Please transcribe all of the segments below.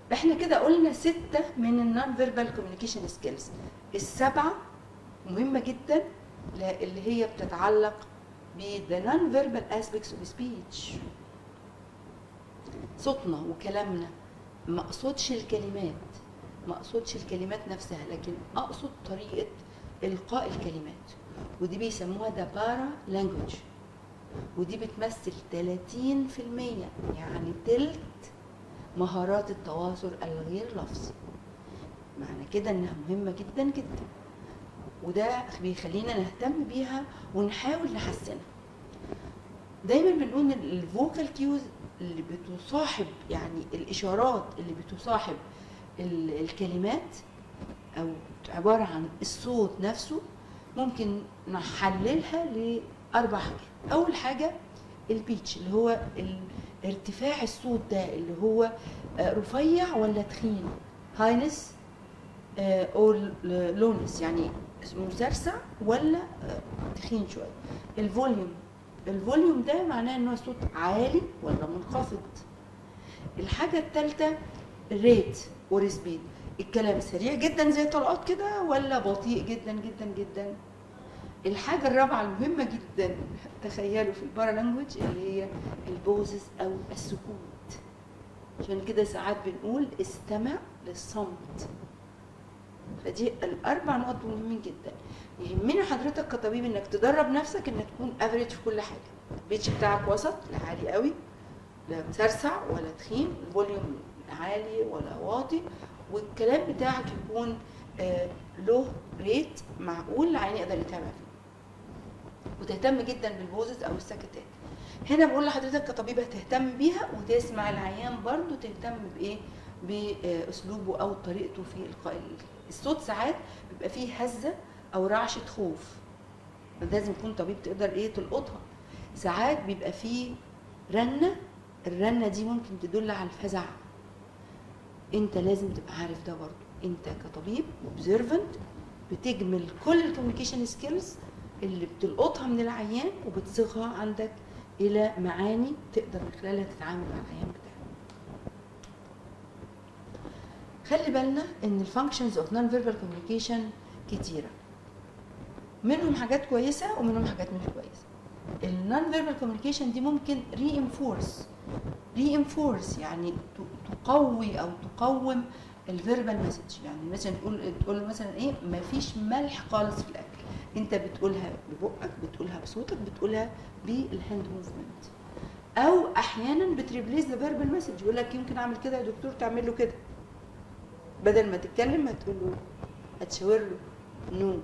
احنا كده قلنا ستة من النون فيربال كوميونيكيشن سكيلز السبعة مهمة جدا لا- اللي هي بتتعلق ب the non-verbal aspects of speech صوتنا وكلامنا ما اقصدش الكلمات ما اقصدش الكلمات نفسها لكن اقصد طريقة القاء الكلمات ودي بيسموها ده بارا لانجوج ودي بتمثل 30% يعني تلت مهارات التواصل الغير لفظي معنى كده انها مهمة جدا جدا وده بيخلينا نهتم بيها ونحاول نحسنها دايما بنقول ان الفوكال كيوز اللي بتصاحب يعني الاشارات اللي بتصاحب ال- الكلمات او عباره عن الصوت نفسه ممكن نحللها لاربع حاجات اول حاجه البيتش اللي هو ال- ارتفاع الصوت ده اللي هو آه، رفيع ولا تخين هاينس او لونس يعني مسرسع ولا آه، تخين شويه الفوليوم الفوليوم ده معناه ان هو صوت عالي ولا منخفض الحاجه الثالثه الريت والسبيد الكلام سريع جدا زي طلقات كده ولا بطيء جدا جدا جدا الحاجة الرابعة المهمة جدا تخيلوا في البارالانجوج اللي هي البوزز أو السكوت عشان كده ساعات بنقول استمع للصمت فدي الأربع نقط مهمين جدا يهمني حضرتك كطبيب انك تدرب نفسك انك تكون افريج في كل حاجة البيتش بتاعك وسط لا عالي قوي لا مسرسع ولا تخين الفوليوم عالي ولا واطي والكلام بتاعك يكون آه له ريت معقول العين يقدر يتابع فيه وتهتم جدا بالبوزز او السكتات هنا بقول لحضرتك كطبيبه تهتم بيها وتسمع العيان برضو تهتم بايه باسلوبه او طريقته في القاء الصوت ساعات بيبقى فيه هزه او رعشه خوف لازم يكون طبيب تقدر ايه تلقطها ساعات بيبقى فيه رنه الرنه دي ممكن تدل على الفزع انت لازم تبقى عارف ده برضو انت كطبيب اوبزرفنت بتجمل كل الكوميونيكيشن سكيلز اللي بتلقطها من العيان وبتصيغها عندك الى معاني تقدر من خلالها تتعامل مع العيان بتاعك خلي بالنا ان الفانكشنز اوف نون فيربال كوميونيكيشن كتيره منهم حاجات كويسه ومنهم حاجات مش كويسه النون فيربال كوميونيكيشن دي ممكن ري انفورس ري انفورس يعني تقوي او تقوم الفيربال مسج يعني مثلا تقول تقول له مثلا ايه ما فيش ملح خالص في الاكل انت بتقولها ببقك بتقولها بصوتك بتقولها بالهاند موفمنت او احيانا بتريبليس ذا فيربال مسج يقول لك يمكن اعمل كده يا دكتور تعمل له كده بدل ما تتكلم هتقول له هتشاور له نو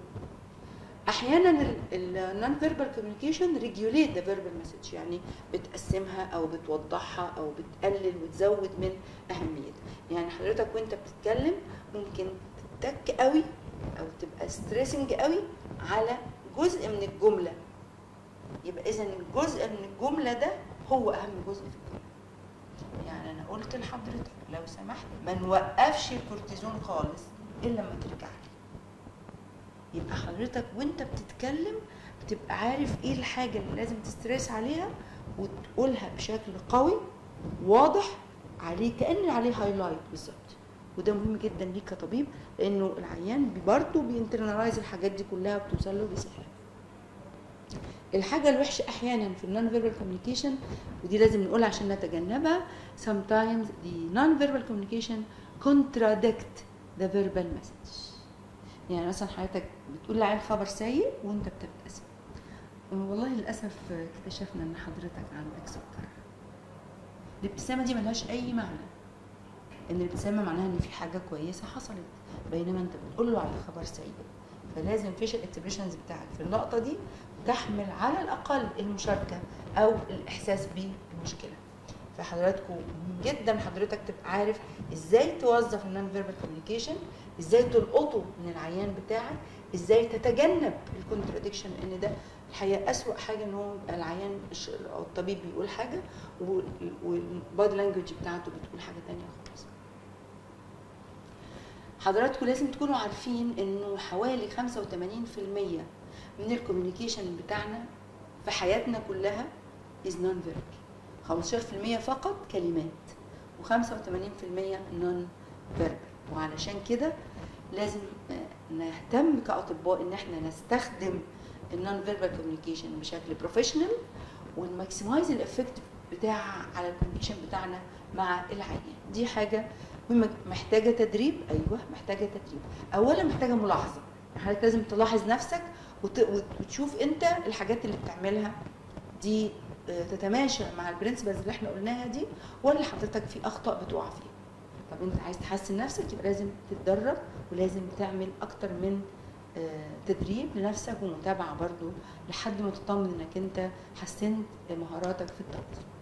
احيانا النون فيربال كوميونيكيشن ريجوليت ذا فيربال مسج يعني بتقسمها او بتوضحها او بتقلل وتزود من اهميتها يعني حضرتك وانت بتتكلم ممكن تتك قوي او تبقى ستريسنج قوي على جزء من الجمله يبقى اذا الجزء من الجمله ده هو اهم جزء في الجمله يعني انا قلت لحضرتك لو سمحت ما نوقفش الكورتيزون خالص الا لما ترجع لي يبقى حضرتك وانت بتتكلم بتبقى عارف ايه الحاجه اللي لازم تستريس عليها وتقولها بشكل قوي واضح عليه كان عليه هايلايت بالظبط وده مهم جدا ليك كطبيب لانه العيان برضه بينترنالايز الحاجات دي كلها وبتوصل له بسهوله الحاجه الوحشه احيانا في النون فيربال كوميونيكيشن ودي لازم نقولها عشان نتجنبها sometimes the non-verbal communication contradict the verbal message يعني مثلا حضرتك بتقول لعيل خبر سيء وانت بتبتسم والله للاسف اكتشفنا ان حضرتك عندك سكر الابتسامه دي ملهاش اي معنى ان الابتسامه معناها ان في حاجه كويسه حصلت بينما انت بتقول له على خبر سيء فلازم الفيشل اكسبريشنز بتاعك في اللقطه دي تحمل على الاقل المشاركه او الاحساس بالمشكله فحضراتكم مهم جدا حضرتك تبقى عارف ازاي توظف النون فيربال كوميونيكيشن ازاي تلقطه من العيان بتاعك ازاي تتجنب الكونتراديكشن ان ده الحقيقه اسوأ حاجه ان هو يبقى العيان او الطبيب بيقول حاجه والبادي لانجوج بتاعته بتقول حاجه ثانيه خالص حضراتكم لازم تكونوا عارفين انه حوالي 85% من الكوميونيكيشن بتاعنا في حياتنا كلها از نون فيربال 15% فقط كلمات و85% نون فيربال وعلشان كده لازم آه، نهتم كاطباء ان احنا نستخدم النون فيربال كوميونيكيشن بشكل بروفيشنال ونماكسمايز الافكت بتاعها على الكوميونيكيشن بتاعنا مع العيان دي حاجه مهمه محتاجه تدريب ايوه محتاجه تدريب اولا محتاجه ملاحظه حضرتك لازم تلاحظ نفسك وت- وت- وتشوف انت الحاجات اللي بتعملها دي آه، تتماشى مع البرنسبلز اللي احنا قلناها دي ولا حضرتك في اخطاء بتقع فيها طب انت عايز تحسن نفسك يبقى لازم تتدرب ولازم تعمل اكتر من آه، تدريب لنفسك ومتابعه برضو لحد ما تطمن انك انت حسنت مهاراتك في التواصل